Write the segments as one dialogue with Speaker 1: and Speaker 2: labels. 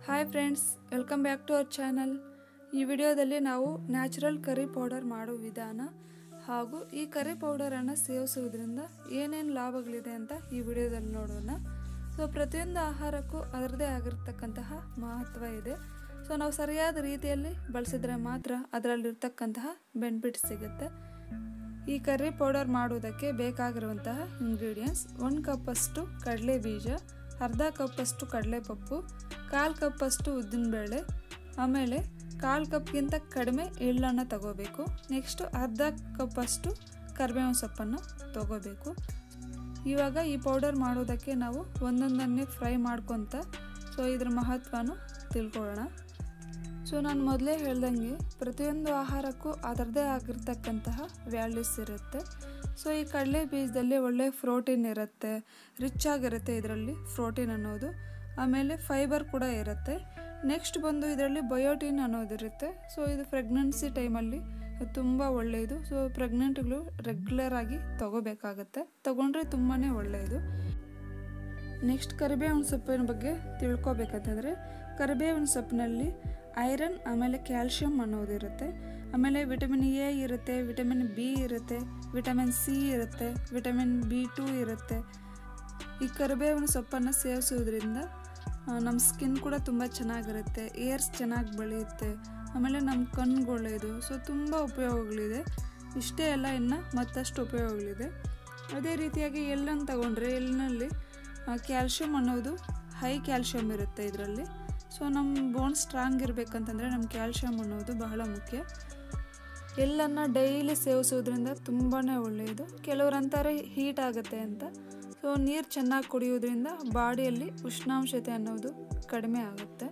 Speaker 1: hi friends welcome back to our channel ಈ ವಿಡಿಯೋದಲ್ಲಿ ನಾವು ನ್ಯಾಚುರಲ್ ಕರಿ ಪೌಡರ್ ಮಾಡೋ ವಿಧಾನ ಹಾಗೂ ಈ ಕರಿ ಪೌಡರನ್ನು ಸೇವಿಸುವುದರಿಂದ ಏನೇನು ಲಾಭಗಳಿದೆ ಅಂತ ಈ ವಿಡಿಯೋದಲ್ಲಿ ನೋಡೋಣ ಸೊ ಪ್ರತಿಯೊಂದು ಆಹಾರಕ್ಕೂ ಅದರದೇ ಆಗಿರ್ತಕ್ಕಂತಹ ಮಹತ್ವ ಇದೆ ಸೊ ನಾವು ಸರಿಯಾದ ರೀತಿಯಲ್ಲಿ ಬಳಸಿದ್ರೆ ಮಾತ್ರ ಅದರಲ್ಲಿರ್ತಕ್ಕಂತಹ ಬೆನಿಫಿಟ್ ಸಿಗುತ್ತೆ ಈ ಕರ್ರಿ ಪೌಡರ್ ಮಾಡುವುದಕ್ಕೆ ಬೇಕಾಗಿರುವಂತಹ ಇಂಗ್ರೀಡಿಯೆಂಟ್ಸ್ ಒಂದು ಕಪ್ಪಷ್ಟು ಕಡಲೆ ಬೀಜ ಅರ್ಧ ಕಪ್ಪಷ್ಟು ಕಡಲೆಪಪ್ಪು ಕಾಲು ಕಪ್ಪಷ್ಟು ಉದ್ದಿನಬೇಳೆ ಆಮೇಲೆ ಕಾಲು ಕಪ್ಗಿಂತ ಕಡಿಮೆ ಎಳ್ಳನ್ನು ತಗೋಬೇಕು ನೆಕ್ಸ್ಟು ಅರ್ಧ ಕಪ್ಪಷ್ಟು ಕರಿಬೇವಿನ ಸೊಪ್ಪನ್ನು ತಗೋಬೇಕು ಇವಾಗ ಈ ಪೌಡರ್ ಮಾಡೋದಕ್ಕೆ ನಾವು ಒಂದೊಂದನ್ನೇ ಫ್ರೈ ಮಾಡ್ಕೊತ ಸೊ ಇದ್ರ ಮಹತ್ವನು ತಿಳ್ಕೊಳ್ಳೋಣ ಸೊ ನಾನು ಮೊದಲೇ ಹೇಳ್ದಂಗೆ ಪ್ರತಿಯೊಂದು ಆಹಾರಕ್ಕೂ ಅದರದೇ ಆಗಿರ್ತಕ್ಕಂತಹ ವ್ಯಾಲ್ಯೂಸ್ ಇರುತ್ತೆ ಸೊ ಈ ಕಡಲೆ ಬೀಜದಲ್ಲಿ ಒಳ್ಳೆ ಪ್ರೋಟೀನ್ ಇರುತ್ತೆ ರಿಚ್ ಆಗಿರುತ್ತೆ ಇದರಲ್ಲಿ ಪ್ರೋಟೀನ್ ಅನ್ನೋದು ಆಮೇಲೆ ಫೈಬರ್ ಕೂಡ ಇರುತ್ತೆ ನೆಕ್ಸ್ಟ್ ಬಂದು ಇದರಲ್ಲಿ ಬಯೋಟಿನ್ ಅನ್ನೋದಿರುತ್ತೆ ಸೊ ಇದು ಪ್ರೆಗ್ನೆನ್ಸಿ ಟೈಮಲ್ಲಿ ತುಂಬ ಒಳ್ಳೆಯದು ಸೊ ಪ್ರೆಗ್ನೆಂಟ್ಗಳು ರೆಗ್ಯುಲರ್ ಆಗಿ ತಗೋಬೇಕಾಗತ್ತೆ ತಗೊಂಡ್ರೆ ತುಂಬಾ ಒಳ್ಳೆಯದು ನೆಕ್ಸ್ಟ್ ಕರಿಬೇವಿನ ಸೊಪ್ಪಿನ ಬಗ್ಗೆ ತಿಳ್ಕೊಬೇಕಂತಂದರೆ ಕರಿಬೇವಿನ ಸೊಪ್ಪಿನಲ್ಲಿ ಐರನ್ ಆಮೇಲೆ ಕ್ಯಾಲ್ಶಿಯಂ ಅನ್ನೋದಿರುತ್ತೆ ಆಮೇಲೆ ವಿಟಮಿನ್ ಎ ಇರುತ್ತೆ ವಿಟಮಿನ್ ಬಿ ಇರುತ್ತೆ ವಿಟಮಿನ್ ಸಿ ಇರುತ್ತೆ ವಿಟಮಿನ್ ಬಿ ಟೂ ಇರುತ್ತೆ ಈ ಕರಿಬೇವಿನ ಸೊಪ್ಪನ್ನು ಸೇವಿಸೋದ್ರಿಂದ ನಮ್ಮ ಸ್ಕಿನ್ ಕೂಡ ತುಂಬ ಚೆನ್ನಾಗಿರುತ್ತೆ ಏರ್ಸ್ ಚೆನ್ನಾಗಿ ಬೆಳೆಯುತ್ತೆ ಆಮೇಲೆ ನಮ್ಮ ಕಣ್ಣುಗಳು ಒಳ್ಳೆಯದು ಸೊ ತುಂಬ ಉಪಯೋಗಗಳಿದೆ ಇಷ್ಟೇ ಅಲ್ಲ ಇನ್ನು ಮತ್ತಷ್ಟು ಉಪಯೋಗಗಳಿದೆ ಅದೇ ರೀತಿಯಾಗಿ ಎಳ್ಳನ್ನು ತಗೊಂಡ್ರೆ ಎಳ್ಳಿನಲ್ಲಿ ಕ್ಯಾಲ್ಶಿಯಂ ಅನ್ನೋದು ಹೈ ಕ್ಯಾಲ್ಶಿಯಂ ಇರುತ್ತೆ ಇದರಲ್ಲಿ ಸೊ ನಮ್ಮ ಬೋನ್ ಸ್ಟ್ರಾಂಗ್ ಇರಬೇಕಂತಂದರೆ ನಮ್ಮ ಕ್ಯಾಲ್ಶಿಯಂ ಅನ್ನೋದು ಬಹಳ ಮುಖ್ಯ ಎಳ್ಳನ್ನು ಡೈಲಿ ಸೇವಿಸೋದ್ರಿಂದ ತುಂಬಾ ಒಳ್ಳೆಯದು ಕೆಲವ್ರು ಅಂತಾರೆ ಹೀಟ್ ಆಗುತ್ತೆ ಅಂತ ಸೊ ನೀರು ಚೆನ್ನಾಗಿ ಕುಡಿಯೋದ್ರಿಂದ ಬಾಡಿಯಲ್ಲಿ ಉಷ್ಣಾಂಶತೆ ಅನ್ನೋದು ಕಡಿಮೆ ಆಗುತ್ತೆ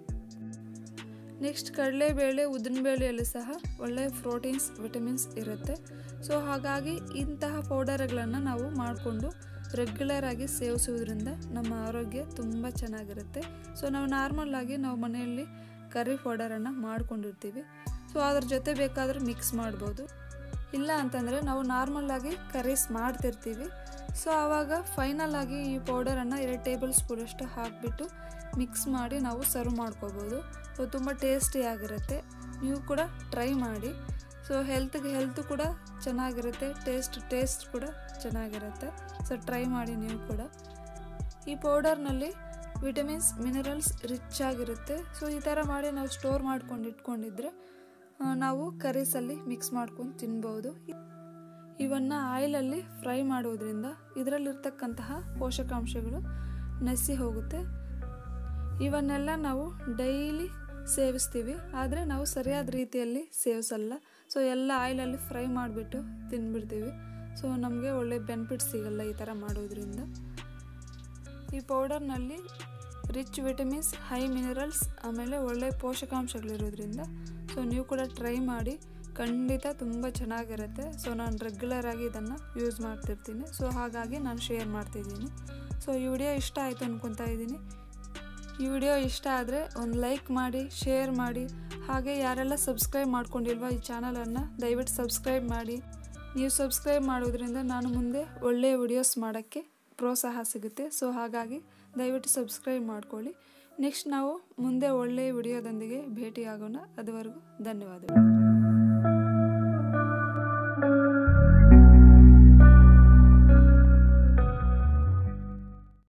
Speaker 1: ನೆಕ್ಸ್ಟ್ ಕಡಲೆಬೇಳೆ ಉದ್ದಿನಬೇಳೆಯಲ್ಲಿ ಸಹ ಒಳ್ಳೆಯ ಪ್ರೋಟೀನ್ಸ್ ವಿಟಮಿನ್ಸ್ ಇರುತ್ತೆ ಸೊ ಹಾಗಾಗಿ ಇಂತಹ ಪೌಡರ್ಗಳನ್ನು ನಾವು ಮಾಡಿಕೊಂಡು ರೆಗ್ಯುಲರ್ ಆಗಿ ಸೇವಿಸುವುದರಿಂದ ನಮ್ಮ ಆರೋಗ್ಯ ತುಂಬ ಚೆನ್ನಾಗಿರುತ್ತೆ ಸೊ ನಾವು ನಾರ್ಮಲ್ ಆಗಿ ನಾವು ಮನೆಯಲ್ಲಿ ಕರಿ ಪೌಡರನ್ನು ಮಾಡ್ಕೊಂಡಿರ್ತೀವಿ ಸೊ ಅದ್ರ ಜೊತೆ ಬೇಕಾದರೆ ಮಿಕ್ಸ್ ಮಾಡ್ಬೋದು ಇಲ್ಲ ಅಂತಂದರೆ ನಾವು ನಾರ್ಮಲ್ ಆಗಿ ಕರೀಸ್ ಮಾಡ್ತಿರ್ತೀವಿ ಸೊ ಆವಾಗ ಫೈನಲ್ ಆಗಿ ಈ ಪೌಡರನ್ನು ಎರಡು ಟೇಬಲ್ ಸ್ಪೂನಷ್ಟು ಹಾಕಿಬಿಟ್ಟು ಮಿಕ್ಸ್ ಮಾಡಿ ನಾವು ಸರ್ವ್ ಮಾಡ್ಕೋಬೋದು ಸೊ ತುಂಬ ಟೇಸ್ಟಿಯಾಗಿರುತ್ತೆ ನೀವು ಕೂಡ ಟ್ರೈ ಮಾಡಿ ಸೊ ಹೆಲ್ತ್ಗೆ ಹೆಲ್ತ್ ಕೂಡ ಚೆನ್ನಾಗಿರುತ್ತೆ ಟೇಸ್ಟ್ ಟೇಸ್ಟ್ ಕೂಡ ಚೆನ್ನಾಗಿರುತ್ತೆ ಸೊ ಟ್ರೈ ಮಾಡಿ ನೀವು ಕೂಡ ಈ ಪೌಡರ್ನಲ್ಲಿ ವಿಟಮಿನ್ಸ್ ಮಿನರಲ್ಸ್ ರಿಚ್ ಆಗಿರುತ್ತೆ ಸೊ ಈ ಥರ ಮಾಡಿ ನಾವು ಸ್ಟೋರ್ ಮಾಡ್ಕೊಂಡು ಇಟ್ಕೊಂಡಿದ್ರೆ ನಾವು ಕರೀಸಲ್ಲಿ ಮಿಕ್ಸ್ ಮಾಡ್ಕೊಂಡು ತಿನ್ಬೋದು ಇವನ್ನು ಆಯಿಲಲ್ಲಿ ಫ್ರೈ ಮಾಡೋದ್ರಿಂದ ಇದರಲ್ಲಿರ್ತಕ್ಕಂತಹ ಪೋಷಕಾಂಶಗಳು ನಸಿ ಹೋಗುತ್ತೆ ಇವನ್ನೆಲ್ಲ ನಾವು ಡೈಲಿ ಸೇವಿಸ್ತೀವಿ ಆದರೆ ನಾವು ಸರಿಯಾದ ರೀತಿಯಲ್ಲಿ ಸೇವಿಸಲ್ಲ ಸೊ ಎಲ್ಲ ಆಯಿಲಲ್ಲಿ ಫ್ರೈ ಮಾಡಿಬಿಟ್ಟು ತಿನ್ಬಿಡ್ತೀವಿ ಸೊ ನಮಗೆ ಒಳ್ಳೆ ಬೆನಿಫಿಟ್ ಸಿಗಲ್ಲ ಈ ಥರ ಮಾಡೋದ್ರಿಂದ ಈ ಪೌಡರ್ನಲ್ಲಿ ರಿಚ್ ವಿಟಮಿನ್ಸ್ ಹೈ ಮಿನರಲ್ಸ್ ಆಮೇಲೆ ಒಳ್ಳೆ ಪೋಷಕಾಂಶಗಳಿರೋದ್ರಿಂದ ಸೊ ನೀವು ಕೂಡ ಟ್ರೈ ಮಾಡಿ ಖಂಡಿತ ತುಂಬ ಚೆನ್ನಾಗಿರುತ್ತೆ ಸೊ ನಾನು ರೆಗ್ಯುಲರ್ ಆಗಿ ಇದನ್ನು ಯೂಸ್ ಮಾಡ್ತಿರ್ತೀನಿ ಸೊ ಹಾಗಾಗಿ ನಾನು ಶೇರ್ ಮಾಡ್ತಿದ್ದೀನಿ ಸೊ ಈ ವಿಡಿಯೋ ಇಷ್ಟ ಆಯಿತು ಅನ್ಕೊತಾ ಇದ್ದೀನಿ ಈ ವಿಡಿಯೋ ಇಷ್ಟ ಆದರೆ ಒಂದು ಲೈಕ್ ಮಾಡಿ ಶೇರ್ ಮಾಡಿ ಹಾಗೆ ಯಾರೆಲ್ಲ ಸಬ್ಸ್ಕ್ರೈಬ್ ಮಾಡ್ಕೊಂಡಿಲ್ವ ಈ ಚಾನಲನ್ನು ದಯವಿಟ್ಟು ಸಬ್ಸ್ಕ್ರೈಬ್ ಮಾಡಿ ನೀವು ಸಬ್ಸ್ಕ್ರೈಬ್ ಮಾಡೋದ್ರಿಂದ ನಾನು ಮುಂದೆ ಒಳ್ಳೆಯ ವಿಡಿಯೋಸ್ ಮಾಡೋಕ್ಕೆ ಪ್ರೋತ್ಸಾಹ ಸಿಗುತ್ತೆ ಸೊ ಹಾಗಾಗಿ ದಯವಿಟ್ಟು ಸಬ್ಸ್ಕ್ರೈಬ್ ಮಾಡ್ಕೊಳ್ಳಿ ನೆಕ್ಸ್ಟ್ ನಾವು ಮುಂದೆ ಒಳ್ಳೆಯ ವಿಡಿಯೋದೊಂದಿಗೆ ಭೇಟಿಯಾಗೋಣ ಅದುವರೆಗೂ ಧನ್ಯವಾದಗಳು